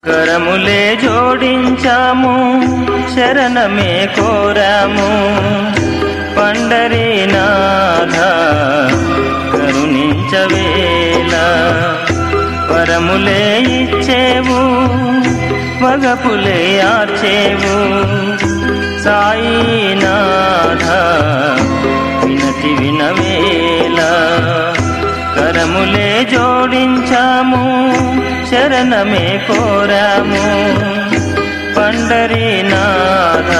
కరములే జోడించాము శరణమే కోరాము పండరీనాథ కరుణించవేళ వరములే ఇచ్చేవు వగపులే ఆర్చేవు సాయినాథ వినతి వినవేళ కరములే జోడించాము శరణమే కోరాము పండరీనాథ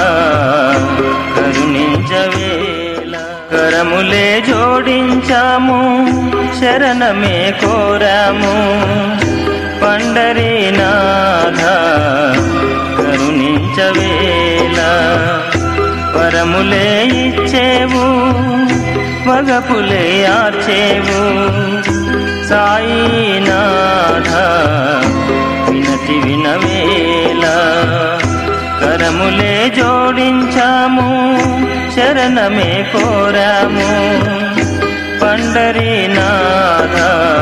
కరుణించవేళ కరములే జోడించాము శరణమే కోరాము పండరీనాథ కరుణించవేళ వరములే ఇచ్చేవు వగపులే ఆర్చేవు సాయినాథ వినతి వినవేళ కరములే జోడించాము శరణమే కోరాము పండరీనాథ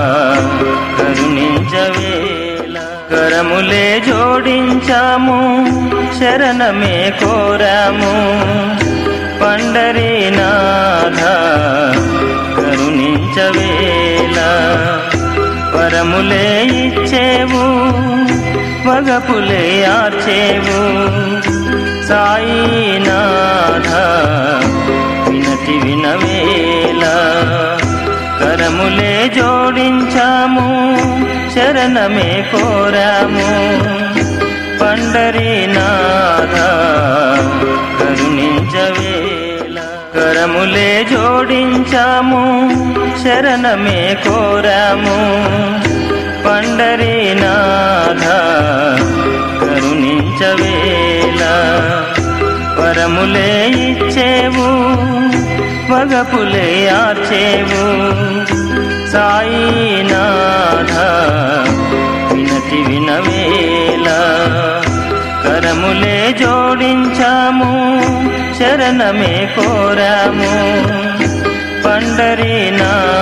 కరుణించవేళ కరములే జోడించాము శరణమే కోరాము పండరీనాథ కరుణించవేళ వరములే ఇచ్చేవు వగపులే ఆర్చేవు సాయినాథ వినతి వినవేళ కరములే జోడించాము శరణమే కోరాము పండరీనాథ కరుణించవేళ కరములే జోడించాము శరణమే కోరాము పండరీనాథ కరుణించవేళ వరములే ఇచ్చేవు వగపులే ఆర్చేవు సాయినాథ వినతి వినవేళ కరములే జోడించాము శరణమే కోరాము పండరీనాథ